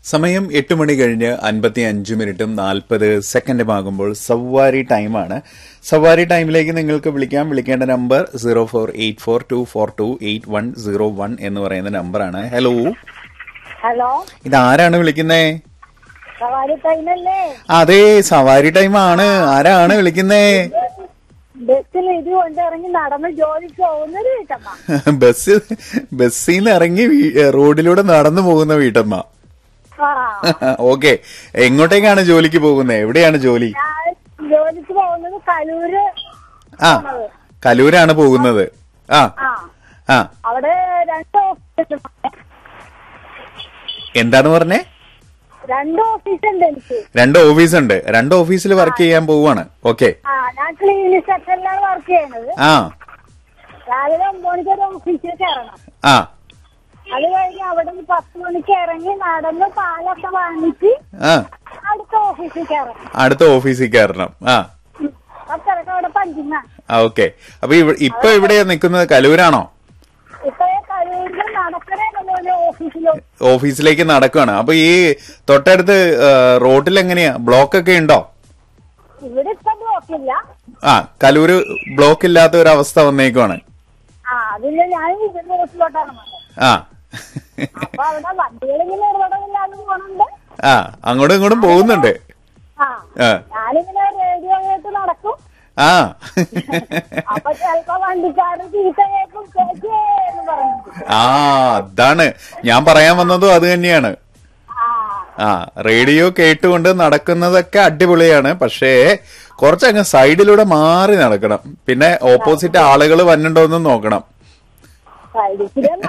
സമയം എട്ട് മണി കഴിഞ്ഞ് അൻപത്തി അഞ്ച് മിനിറ്റും നാൽപ്പത് സെക്കൻഡും ആകുമ്പോൾ സവാരി ടൈമാണ് സവാരി ടൈമിലേക്ക് നിങ്ങൾക്ക് വിളിക്കാം വിളിക്കേണ്ട number zero four eight four two four two eight one zero one എന്ന് പറയുന്ന നമ്പറാണ് ഹലോ ഹലോ ഇത് ആരാണ് വിളിക്കുന്നേ സവാരി ടൈമല്ലേ അതെ സവാരി ടൈമാണ് ആരാണ് വിളിക്കുന്നേ ബസ്സിൽ ഇത് കൊണ്ടിറങ്ങി നടന്ന് ജോലിക്ക് പോകുന്നൊരു വീട്ടമ്മ ബസ് ബസ്സിൽ നിന്ന് ഇറങ്ങി വീ- റോഡിലൂടെ നടന്നു പോകുന്ന വീട്ടമ്മ ആ ഓക്കെ എങ്ങോട്ടേക്കാണ് ജോലിക്ക് പോകുന്നത് എവിടെയാണ് ജോലി ഞാൻ ജോലിക്ക് പോകുന്നത് കലൂര് ആ കലൂരാണ് പോകുന്നത് ആ ആ ആ അവിടെ രണ്ട് ഓഫീസ് എന്താണ് പറഞ്ഞേ രണ്ട് ഓഫീസ് ഉണ്ട് എനിക്ക് രണ്ട് ഓഫീസ് ഉണ്ട് രണ്ട് ഓഫീസിൽ വർക്ക് ചെയ്യാൻ പോവാണ് ഓക്കെ ആ ഞാൻ ക്ലീനിങ് സെക്ടറിലാണ് വർക്ക് ചെയ്യുന്നത് ആ രാവിലെ ഒമ്പത് മണിക്ക് ഒരു ഓഫീസിൽ കയറണം ആ അത് കഴിഞ്ഞ് അവിടെ നിന്ന് പത്ത് മണിക്ക് ഇറങ്ങി നടന്ന് പാലൊക്കെ വാങ്ങിച്ച് ആ അടുത്ത ഓഫീസിൽ കയറണം അടുത്ത ഓഫീസിൽ കയറണം ആ അത്രയൊക്കെ അവിടെ പഞ്ചിങ്ങ ആ ഓക്കെ അപ്പൊ ഇവ- ഇപ്പൊ എവിടെയാ നിൽക്കുന്നത് കലൂരാണോ ഇപ്പൊ കലൂരിൽ നടക്കണേ ഒരു ഓഫീസിലും ഓഫീസിലേക്ക് നടക്കുകയാണ് അപ്പൊ ഈ തൊട്ടടുത്ത് ആ, റോഡിൽ എങ്ങനെയാ ബ്ലോക്ക് ഒക്കെ ഉണ്ടോ ഇവിടെ ഇപ്പൊ ബ്ലോക്കില്ല ആ കലൂര് ബ്ലോക്ക് ഇല്ലാത്ത ഒരു അവസ്ഥ വന്നേക്കുവാണ് ആ അതില് ഞാൻ ഇവിടെ റോട്ടിലോട്ടാണ് വന്നത് ആ അപ്പൊ അവിടെ വണ്ടികളിങ്ങനെ ഇടപെടലില്ലാതെ പോണുണ്ട് ആ അങ്ങോട്ടും ഇങ്ങോട്ടും പോകുന്നുണ്ട് ആ ആ ഞാനിങ്ങനെ റേഡിയോ കേട്ട് നടക്കും ആ അപ്പൊ ചിലപ്പോ വണ്ടിക്കാരൻ ചീത്ത കേൾക്കും ചേച്ചി എന്ന് പറഞ്ഞു ആ അതാണ് ഞാൻ പറയാൻ വന്നതും അത് തന്നെയാണ് ആ ആ റേഡിയോ കേട്ടുകൊണ്ട് നടക്കുന്നതൊക്കെ അടിപൊളിയാണ് പക്ഷേ കുറച്ചങ്ങ് സൈഡിലൂടെ മാറി നടക്കണം പിന്നെ ഓപ്പോസിറ്റ് ആളുകൾ വന്നിട്ടുണ്ടോ എന്ന് നോക്കണം സൈഡിച്ചിരി